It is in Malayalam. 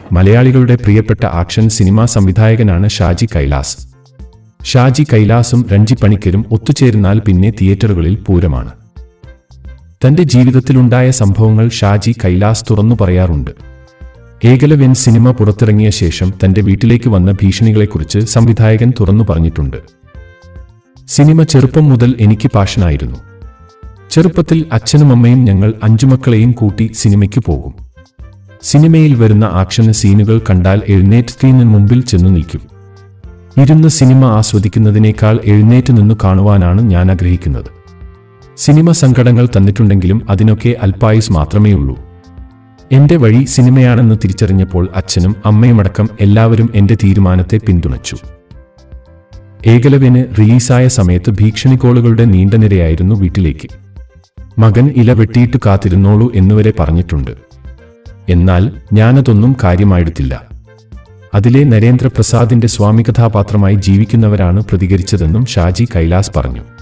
മലയാളികളുടെ പ്രിയപ്പെട്ട ആക്ഷൻ സിനിമാ സംവിധായകനാണ് ഷാജി കൈലാസ് ഷാജി കൈലാസും രഞ്ജി പണിക്കരും ഒത്തുചേർന്നാൽ പിന്നെ തിയേറ്ററുകളിൽ പൂരമാണ് തന്റെ ജീവിതത്തിലുണ്ടായ സംഭവങ്ങൾ ഷാജി കൈലാസ് തുറന്നു പറയാറുണ്ട് ഏകലവ്യൻ സിനിമ പുറത്തിറങ്ങിയ ശേഷം തന്റെ വീട്ടിലേക്ക് വന്ന ഭീഷണികളെക്കുറിച്ച് സംവിധായകൻ തുറന്നു പറഞ്ഞിട്ടുണ്ട് സിനിമ ചെറുപ്പം മുതൽ എനിക്ക് പാഷനായിരുന്നു ചെറുപ്പത്തിൽ അച്ഛനും അമ്മയും ഞങ്ങൾ അഞ്ചു മക്കളെയും കൂട്ടി സിനിമയ്ക്ക് പോകും സിനിമയിൽ വരുന്ന ആക്ഷന് സീനുകൾ കണ്ടാൽ എഴുന്നേറ്റ് സ്ക്രീനിന് മുമ്പിൽ ചെന്നു നിൽക്കും ഇരുന്ന് സിനിമ ആസ്വദിക്കുന്നതിനേക്കാൾ എഴുന്നേറ്റ് നിന്നു കാണുവാനാണ് ഞാൻ ആഗ്രഹിക്കുന്നത് സിനിമ സങ്കടങ്ങൾ തന്നിട്ടുണ്ടെങ്കിലും അതിനൊക്കെ അല്പായുസ് മാത്രമേയുള്ളൂ എന്റെ വഴി സിനിമയാണെന്ന് തിരിച്ചറിഞ്ഞപ്പോൾ അച്ഛനും അമ്മയുമടക്കം എല്ലാവരും എന്റെ തീരുമാനത്തെ പിന്തുണച്ചു ഏകലവ്യന് റിലീസായ സമയത്ത് ഭീഷണി കോളുകളുടെ നീണ്ട നിരയായിരുന്നു വീട്ടിലേക്ക് മകൻ ഇല വെട്ടിയിട്ട് കാത്തിരുന്നോളൂ എന്നുവരെ പറഞ്ഞിട്ടുണ്ട് എന്നാൽ ഞാനതൊന്നും കാര്യമായെടുത്തില്ല അതിലെ നരേന്ദ്രപ്രസാദിന്റെ സ്വാമി കഥാപാത്രമായി ജീവിക്കുന്നവരാണ് പ്രതികരിച്ചതെന്നും ഷാജി കൈലാസ് പറഞ്ഞു